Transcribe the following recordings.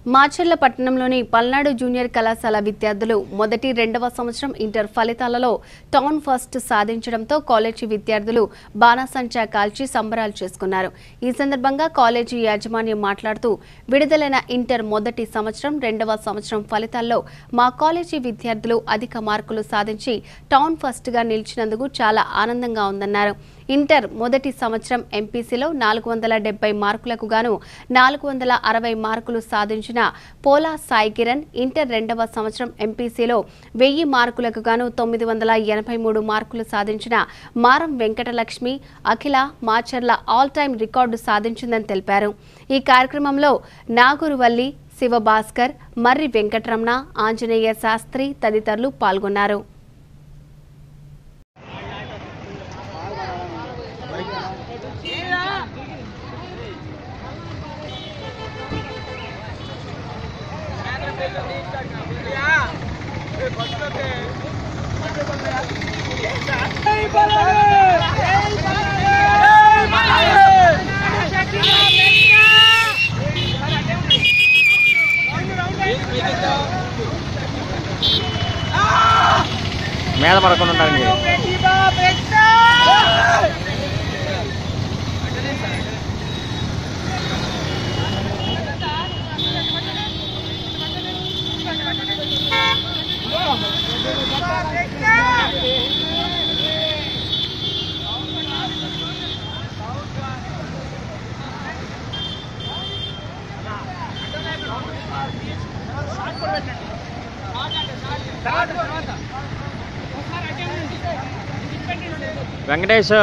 మాచర్ల పట్టణంలోని పల్నాడు జూనియర్ కళాశాల విద్యార్థులు మొదటి రెండవ సంవత్సరం ఇంటర్ ఫలితాలలో టౌన్ ఫస్ట్ సాధించడంతో కాలేజీ విద్యార్థులు బాణాసంచా కాల్చి సంబరాలు చేసుకున్నారు ఈ సందర్భంగా కాలేజీ యాజమాన్యం మాట్లాడుతూ విడుదలైన ఇంటర్ మొదటి సంవత్సరం రెండవ సంవత్సరం ఫలితాల్లో మా కాలేజీ విద్యార్థులు అధిక మార్కులు సాధించి టౌన్ ఫస్ట్గా నిలిచినందుకు చాలా ఆనందంగా ఉందన్నారు ఇంటర్ మొదటి సంవత్సరం ఎంపీసీలో నాలుగు వందల డెబ్బై మార్కులకు గాను నాలుగు వందల అరవై మార్కులు సాధించిన పోలా సాయి కిరణ్ ఇంటర్ రెండవ సంవత్సరం ఎంపీసీలో వెయ్యి మార్కులకు గాను తొమ్మిది వందల ఎనభై మూడు మార్కులు సాధించిన Maram Venkatalakshmi Akhila Macherla all time record సాధించిందని తెలిపారు ఈ కార్యక్రమంలో నాగురువల్లి శివభాస్కర్ మర్రి వెంకటరమణ ఆంజనేయ శాస్త్రి తదితరులు పాల్గొన్నారు మీద పడకుండా ఉండాలి వెంకటేష్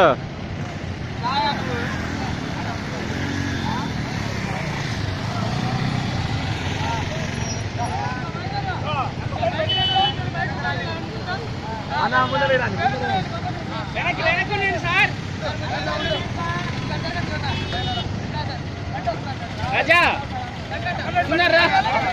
వెనక్కి వెనక్కి ఉండండి సార్ రాజా ఉన్నారా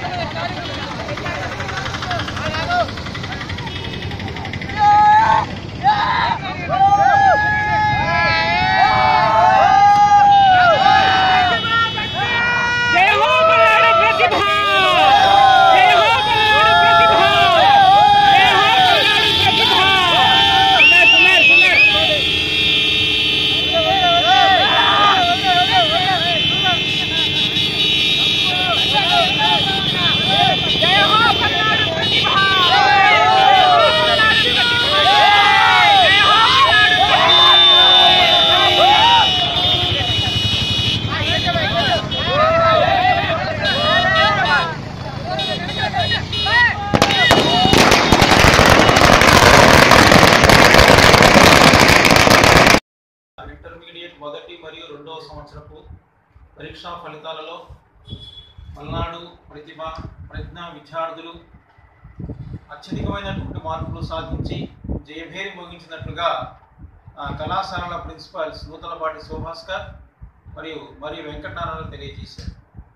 జై హో పల్నాడు ప్రతిభ జై హో పల్నాడు ప్రతిభ జై హో పల్నాడు ప్రతిభ సున్నారు సున్నారు సున్నారు జై హో పల్నాడు ప్రతిభ జై హో పల్నాడు ప్రతిభ జై హో పల్నాడు ఇంటర్మీడియట్ మొదటి మరియు రెండవ సంవత్సరపు పరీక్షా ఫలితాలలో పల్నాడు ప్రతిభ ప్రజ్ఞ విద్యార్థులు అత్యధికమైనటువంటి మార్కులు సాధించి జయభేరి మోగించినట్లుగా ఆ కళాశాలల ప్రిన్సిపాల్స్ నూతలపాటి శోభాస్కర్ మరియు మరియు వెంకటనారాయణ తెలియజేశారు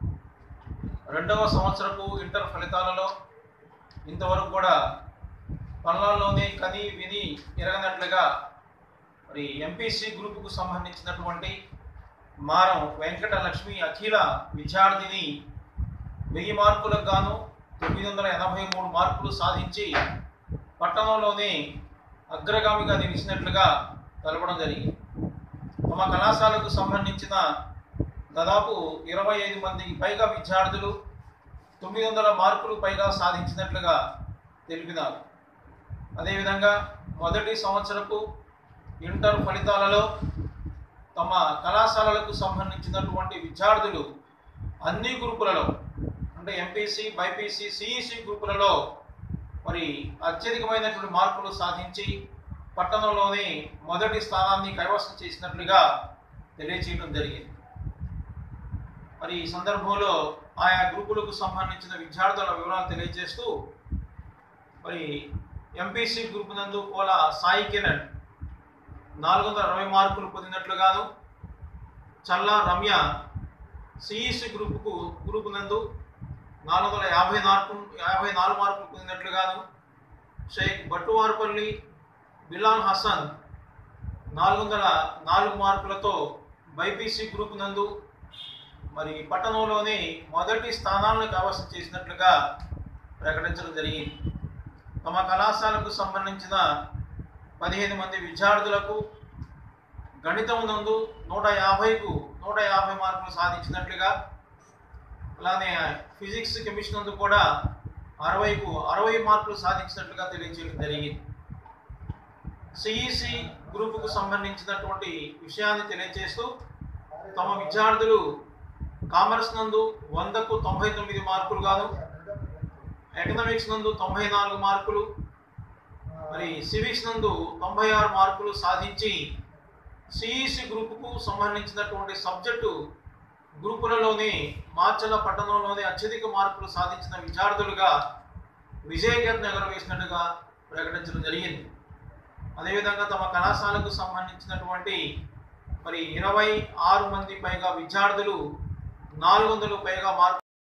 రెండవ సంవత్సరపు ఇంటర్ ఫలితాలలో ఇంతవరకు కూడా పల్నాడులోనే కని విని ఎరగనట్లుగా మరి ఎంపీసీ గ్రూపుకు సంబంధించినటువంటి మారం వెంకట లక్ష్మి అఖిల విద్యార్థిని వెయ్యి మార్కులకు గాను తొమ్మిది వందల ఎనభై మూడు మార్కులు సాధించి పట్టణంలోనే అగ్రగామిగా నిలిచినట్లుగా తెలపడం జరిగింది తమ కళాశాలకు సంబంధించిన దాదాపు ఇరవై ఐదు మందికి పైగా విద్యార్థులు తొమ్మిది వందల మార్కులు పైగా సాధించినట్లుగా తెలిపినారు అదేవిధంగా మొదటి సంవత్సరపు ఇంటర్ ఫలితాలలో తమ కళాశాలలకు సంబంధించినటువంటి విద్యార్థులు అన్ని గ్రూపులలో అంటే ఎంపీసీ బైపీసీ సిఈసి గ్రూపులలో మరి అత్యధికమైనటువంటి మార్కులు సాధించి పట్టణంలోని మొదటి స్థానాన్ని కైవసం చేసినట్లుగా తెలియచేయడం జరిగింది మరి ఈ సందర్భంలో ఆయా గ్రూపులకు సంబంధించిన విద్యార్థుల వివరాలు తెలియజేస్తూ మరి ఎంపీసీ గ్రూప్ నందు పోల సాయి కిరణ్ నాలుగు వందల అరవై మార్కులు పొందినట్లుగాను చల్లా రమ్య సిఈసి గ్రూపుకు గ్రూప్ నందు నాలుగు వందల యాభై నాలుగు యాభై నాలుగు మార్కులు పొందినట్లుగాను షేక్ బట్టువారిపల్లి బిలాల్ హసన్ నాలుగు వందల నాలుగు మార్కులతో బైపీసీ గ్రూప్ నందు మరి పట్టణంలోనే మొదటి స్థానాలను కైవసం చేసినట్లుగా ప్రకటించడం జరిగింది తమ కళాశాలకు సంబంధించిన పదిహేను మంది విద్యార్థులకు గణితం నందు నూట యాభైకు నూట యాభై మార్కులు సాధించినట్లుగా అలానే ఫిజిక్స్ కెమిస్ట్రీ నందు కూడా అరవైకు అరవై మార్కులు సాధించినట్లుగా తెలియజేయడం జరిగింది సిఈసి గ్రూపుకు సంబంధించినటువంటి విషయాన్ని తెలియజేస్తూ తమ విద్యార్థులు కామర్స్ నందు వందకు తొంభై తొమ్మిది మార్కులు గాను ఎకనామిక్స్ నందు తొంభై నాలుగు మార్కులు మరి సివిక్స్ నందు తొంభై ఆరు మార్కులు సాధించి సిఈసి గ్రూపుకు సంబంధించినటువంటి సబ్జెక్టు గ్రూపులలోని మార్చల పట్టణంలోని అత్యధిక మార్కులు సాధించిన విద్యార్థులుగా విజయగత్ ఎగరవేసినట్టుగా ప్రకటించడం జరిగింది అదేవిధంగా తమ కళాశాలకు సంబంధించినటువంటి మరి ఇరవై ఆరు మంది పైగా విద్యార్థులు నాలుగు వందలు పైగా మార్కులు